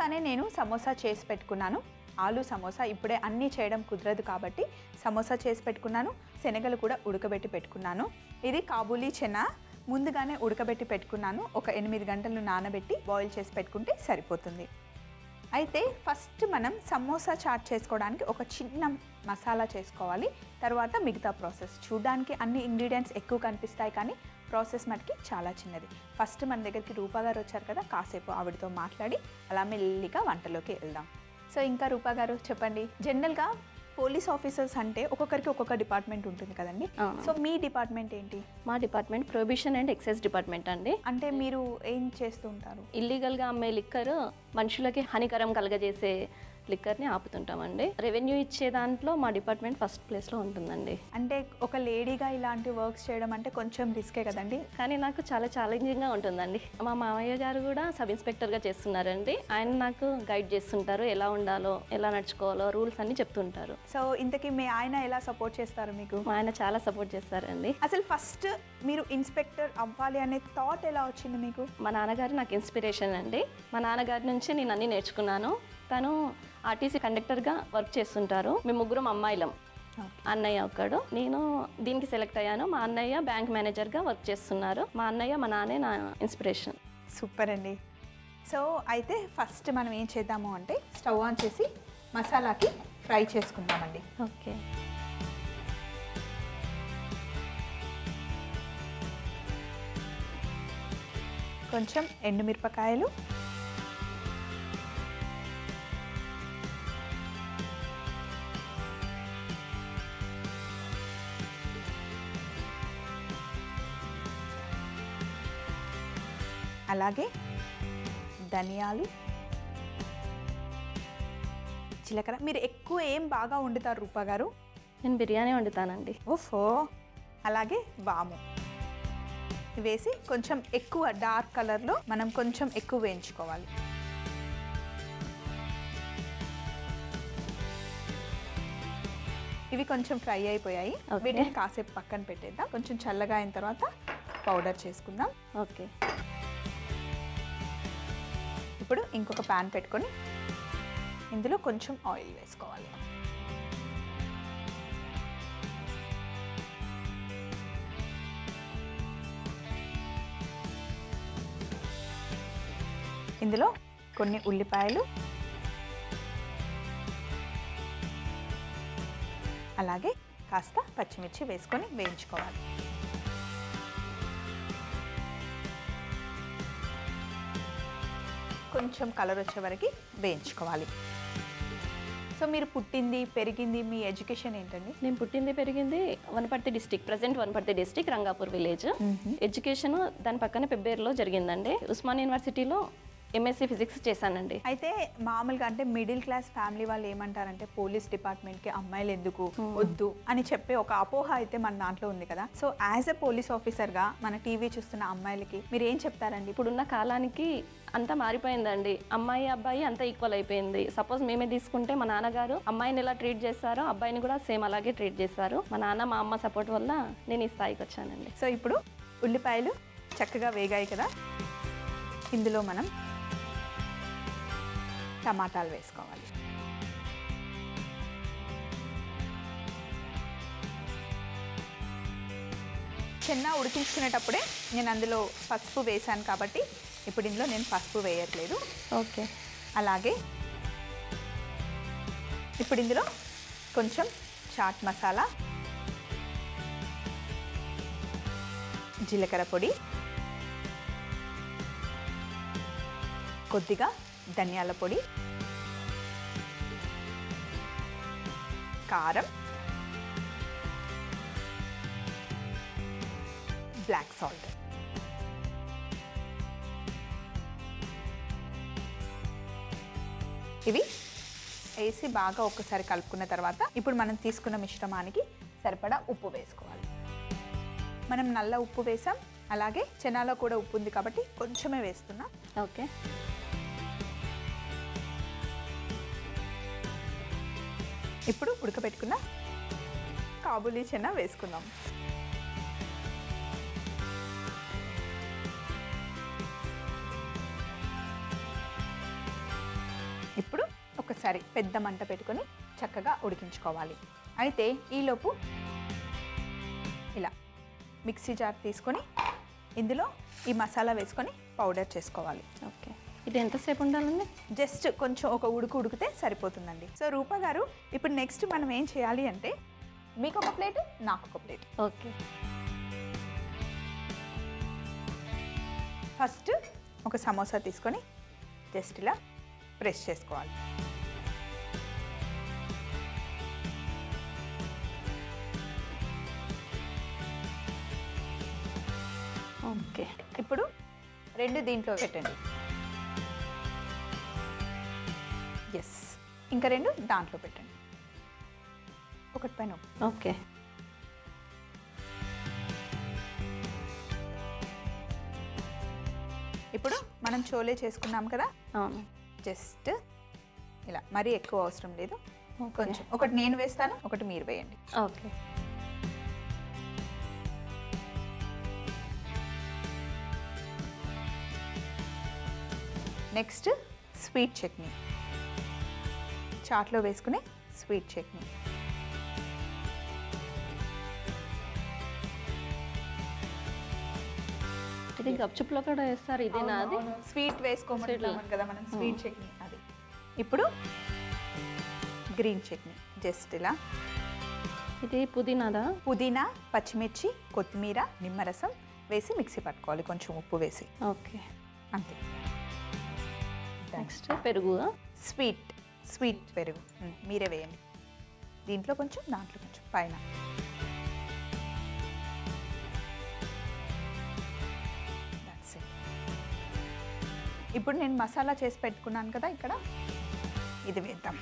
ముందుగానే నేను సమోసా చేసి పెట్టుకున్నాను ఆలు సమోసా ఇప్పుడే అన్నీ చేయడం కుదరదు కాబట్టి సమోసా చేసి పెట్టుకున్నాను శనగలు కూడా ఉడకబెట్టి పెట్టుకున్నాను ఇది కాబూలీ చెన ముందుగానే ఉడకబెట్టి పెట్టుకున్నాను ఒక ఎనిమిది గంటలు నానబెట్టి బాయిల్ చేసి పెట్టుకుంటే సరిపోతుంది అయితే ఫస్ట్ మనం సమోసా చాట్ చేసుకోవడానికి ఒక చిన్న మసాలా చేసుకోవాలి తర్వాత మిగతా ప్రాసెస్ చూడడానికి అన్ని ఇంగ్రీడియంట్స్ ఎక్కువ కనిపిస్తాయి కానీ ప్రాసెస్ మటుకి చాలా చిన్నది ఫస్ట్ మన దగ్గరికి రూపా గారు వచ్చారు కదా కాసేపు ఆవిడతో మాట్లాడి అలా మెల్లిగా వంటలోకి వెళ్దాం సో ఇంకా రూపా గారు చెప్పండి జనరల్గా పోలీస్ ఆఫీసర్స్ అంటే ఒక్కొక్కరికి ఒక్కొక్క డిపార్ట్మెంట్ ఉంటుంది కదండి అవును. సో మీ డిపార్ట్మెంట్ ఏంటి మా department prohibition and excise department అండి అంటే మీరు ఏం చేస్తూ ఉంటారు ఇల్లీగల్గా అమ్మే లిక్కర్ మనుషులకి హానికరం కలగజేసే లిక్కర్ని ఆపుతుంటామండి రెవెన్యూ ఇచ్చే దాంట్లో మా డిపార్ట్మెంట్ ఫస్ట్ ప్లేస్లో ఉంటుందండి అంటే ఒక లేడీగా ఇలాంటి వర్క్స్ చేయడం అంటే కొంచెం రిస్కే కదండి కానీ నాకు చాలా ఛాలెంజింగ్గా ఉంటుందండి మా మామయ్య గారు కూడా సబ్ ఇన్స్పెక్టర్గా చేస్తున్నారండి ఆయన నాకు గైడ్ చేస్తుంటారు ఎలా ఉండాలో ఎలా నడుచుకోవాలో రూల్స్ అన్ని చెప్తుంటారు సో ఇంతకీ మీ ఆయన ఎలా సపోర్ట్ చేస్తారు మీకు మా ఆయన చాలా సపోర్ట్ చేస్తారండి అసలు ఫస్ట్ మీరు ఇన్స్పెక్టర్ అవ్వాలి అనే థాట్ ఎలా వచ్చింది మీకు మా నాన్నగారు నాకు ఇన్స్పిరేషన్ అండి మా నాన్నగారి నుంచి నేను అన్నీ నేర్చుకున్నాను తను ఆర్టీసీ కండక్టర్గా వర్క్ చేస్తుంటారు మేము ముగ్గురం అమ్మాయిలం అన్నయ్య ఒక్కడు నేను దీనికి సెలెక్ట్ అయ్యాను మా అన్నయ్య బ్యాంక్ మేనేజర్గా వర్క్ చేస్తున్నారు మా అన్నయ్య మా నాన్నే నా ఇన్స్పిరేషన్ సూపర్ అండి సో అయితే ఫస్ట్ మనం ఏం చేద్దాము అంటే స్టవ్ ఆన్ చేసి మసాలాకి ఫ్రై చేసుకుందామండి ఓకే కొంచెం ఎండుమిరపకాయలు అలాగే ధనియాలు జీలకర్ర మీరు ఎక్కువ ఏం బాగా వండుతారు రూపా గారు నేను బిర్యానీ వండుతానండి ఓఫో అలాగే వాము వేసి కొంచెం ఎక్కువ డార్క్ కలర్లో మనం కొంచెం ఎక్కువ వేయించుకోవాలి ఇవి కొంచెం ఫ్రై అయిపోయాయి Okay. వీటిని కాసేపు పక్కన పెట్టేద్దాం కొంచెం చల్లగా అయిన తర్వాత పౌడర్ చేసుకుందాం ఓకే ఇప్పుడు ఇంకొక ప్యాన్ పెట్టుకొని ఇందులో కొంచెం ఆయిల్ వేసుకోవాలి ఇందులో కొన్ని ఉల్లిపాయలు అలాగే కాస్త పచ్చిమిర్చి వేసుకొని వేయించుకోవాలి కొంచెం కలర్ వచ్చే వరకు వేయించుకోవాలి సో మీరు పుట్టింది పెరిగింది మీ ఎడ్యుకేషన్ ఏంటండి నేను పుట్టింది పెరిగింది Wanaparthy district present Wanaparthy district Rangapur village education దాని పక్కనే పెబ్బేరులో జరిగిందండి ఉస్మాన్ యూనివర్సిటీలో ఎంఎస్సీ ఫిజిక్స్ చేశానండి అయితే మామూలుగా అంటే మిడిల్ క్లాస్ ఫ్యామిలీ వాళ్ళు ఏమంటారంటే పోలీస్ డిపార్ట్మెంట్కి అమ్మాయిలు ఎందుకు వద్దు అని చెప్పే ఒక అపోహ అయితే మన దాంట్లో ఉంది కదా సో యాజ్ ఎ పోలీస్ ఆఫీసర్గా మన టీవీ చూస్తున్న అమ్మాయిలకి మీరు ఏం చెప్తారండి ఇప్పుడున్న కాలానికి అంతా మారిపోయిందండి అమ్మాయి అబ్బాయి అంతా ఈక్వల్ అయిపోయింది సపోజ్ మేమే తీసుకుంటే మా నాన్నగారు అమ్మాయిని ఎలా ట్రీట్ చేస్తారో అబ్బాయిని కూడా సేమ్ అలాగే ట్రీట్ చేస్తారు మా నాన్న మా అమ్మ సపోర్ట్ వల్ల నేను ఈ స్థాయికి వచ్చానండి సో ఇప్పుడు ఉల్లిపాయలు చక్కగా వేగాయి కదా ఇందులో మనం టమాటాలు వేసుకోవాలి చిన్న ఉడికించుకునేటప్పుడే నేను అందులో పసుపు వేశాను కాబట్టి ఇప్పుడు ఇందులో నేను పసుపు వేయట్లేదు ఓకే అలాగే ఇప్పుడు ఇందులో కొంచెం చాట్ మసాలా జీలకర్ర పొడి కొద్దిగా ధనియాల పొడి కారం బ్లాక్ సాల్ట్ ఇవి వేసి బాగా ఒక్కసారి కలుపుకున్న తర్వాత ఇప్పుడు మనం తీసుకున్న మిశ్రమానికి సరిపడా ఉప్పు వేసుకోవాలి మనం నల్ల ఉప్పు వేసాం అలాగే చెనాలో కూడా ఉప్పు ఉంది కాబట్టి కొంచెమే వేస్తున్నా ఓకే ఇప్పుడు ఉడకబెట్టుకున్న కాబూలీ చెన వేసుకుందాం ఒకసారి పెద్ద మంట పెట్టుకొని చక్కగా ఉడికించుకోవాలి అయితే ఈలోపు ఇలా మిక్సీ జార్ తీసుకొని ఇందులో ఈ మసాలా వేసుకొని పౌడర్ చేసుకోవాలి ఓకే ఇది ఎంతసేపు ఉండాలండి జస్ట్ కొంచెం ఒక ఉడుకు ఉడికితే సరిపోతుందండి సో రూపా గారు ఇప్పుడు నెక్స్ట్ మనం ఏం చేయాలి అంటే మీకు ఒక ప్లేట్ నాకు ఒక ప్లేట్ ఓకే ఫస్ట్ ఒక సమోసా తీసుకొని జస్ట్ ఇలా ప్రెస్ చేసుకోవాలి ఓకే ఇప్పుడు రెండు దీంట్లో పెట్టండి ఎస్ ఇంకా రెండు దాంట్లో పెట్టండి ఒకటి పైన ఒకటి. ఓకే ఇప్పుడు మనం చోలే చేసుకున్నాం కదా అవును జస్ట్ ఇలా మరీ ఎక్కువ అవసరం లేదు ఓకే. కొంచెం ఒకటి నేను వేస్తాను ఒకటి మీరు వేయండి ఓకే నెక్స్ట్ స్వీట్ చట్నీ చాట్లో వేసుకునే స్వీట్ చట్నీ ఇది గప్చుప్లో కూడా వేస్తారు ఇది నాది స్వీట్ వేసుకోమంటున్నాం కదా మనం స్వీట్ చట్నీ అది ఇప్పుడు గ్రీన్ చట్నీ జస్ట్ ఇలా ఇది పుదీనాదా పుదీనా పచ్చిమిర్చి కొత్తిమీర నిమ్మరసం వేసి మిక్సీ పట్టుకోవాలి కొంచెం ఉప్పు వేసి ఓకే అంతే నెక్స్ట్ పెరుగు స్వీట్ స్వీట్ పెరుగు మ్, మీరే వేయండి దీంట్లో కొంచెం దాంట్లో కొంచెం పైన That's it. ఇప్పుడు నేను మసాలా చేసి పెట్టుకున్నాను కదా ఇక్కడ ఇది వేద్దాం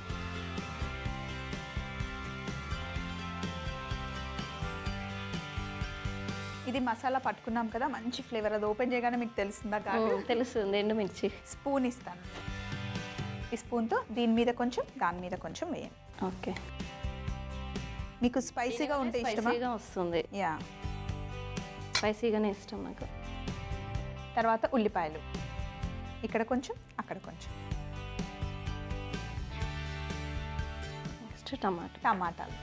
ఇది మసాలా పట్టుకున్నాం కదా మంచి ఫ్లేవర్ అది ఓపెన్ చేయగానే మీకు తెలుస్తుందా కాదు తెలుస్తుంది ఎండుమిర్చి స్పూన్ ఇస్తాను ఈ స్పూన్తో దీని మీద కొంచెం దాని మీద కొంచెం వేయండి ఓకే మీకు స్పైసీగా ఉంటే ఇష్టమా స్పైసీగా వస్తుంది యా స్పైసీగానే ఇష్టం నాకు తర్వాత ఉల్లిపాయలు ఇక్కడ కొంచెం అక్కడ కొంచెం నెక్స్ట్ టమాటా టమాటాలు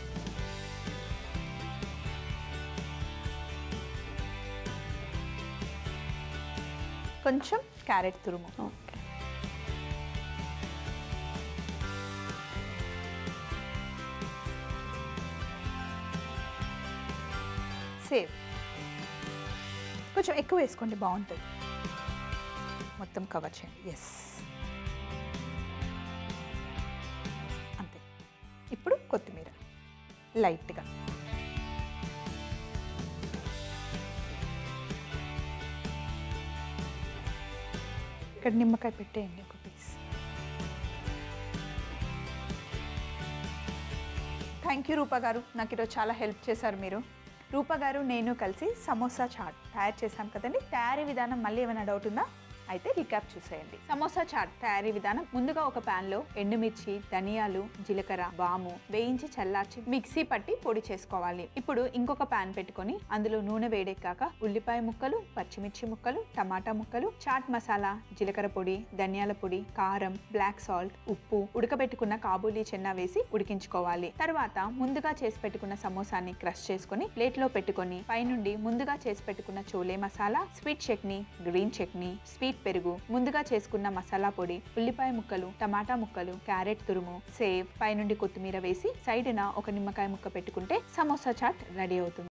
కొంచెం క్యారెట్ తురుము ఓకే సేవ్ కొంచెం ఎక్కువ వేసుకోండి బాగుంటుంది మొత్తం కవర్ చేయండి ఎస్ అంతే ఇప్పుడు కొత్తిమీర లైట్గా ఇక్కడ నిమ్మకాయ పెట్టేయండి ఒక పీస్ థ్యాంక్ యూ రూపా గారు నాకు ఈరోజు చాలా హెల్ప్ చేశారు మీరు రూపా గారు నేను కలిసి సమోసా చాట్ తయారు చేశాం కదండి తయారీ విధానం మళ్ళీ ఏమైనా డౌట్ ఉందా అయితే రికాప్ చూసేయండి సమోసా చాట్ తయారీ విధానం ముందుగా ఒక pan లో ఎండుమిర్చి ధనియాలు జీలకర్ర వాము వేయించి చల్లార్చి మిక్సీ పట్టి పొడి చేసుకోవాలి ఇప్పుడు ఇంకొక పాన్ పెట్టుకొని అందులో నూనె వేడెక్కాక ఉల్లిపాయ ముక్కలు పచ్చిమిర్చి ముక్కలు టమాటా ముక్కలు చాట్ మసాలా జీలకర్ర పొడి ధనియాల పొడి కారం బ్లాక్ సాల్ట్ ఉప్పు ఉడకబెట్టుకున్న కాబూలీ చెన్నా వేసి ఉడికించుకోవాలి తర్వాత ముందుగా చేసి పెట్టుకున్న సమోసాని క్రష్ చేసుకొని ప్లేట్లో పెట్టుకొని పైనుండి ముందుగా చేసి పెట్టుకున్న chole masala sweet chutney green chutney sweet పెరుగు ముందుగా చేసుకున్న మసాలా పొడి ఉల్లిపాయ ముక్కలు టమాటా ముక్కలు క్యారెట్ తురుము సేవ్ పైనుండి కొత్తిమీర వేసి సైడ్న ఒక నిమ్మకాయ ముక్క పెట్టుకుంటే సమోసా చాట్ రెడీ అవుతుంది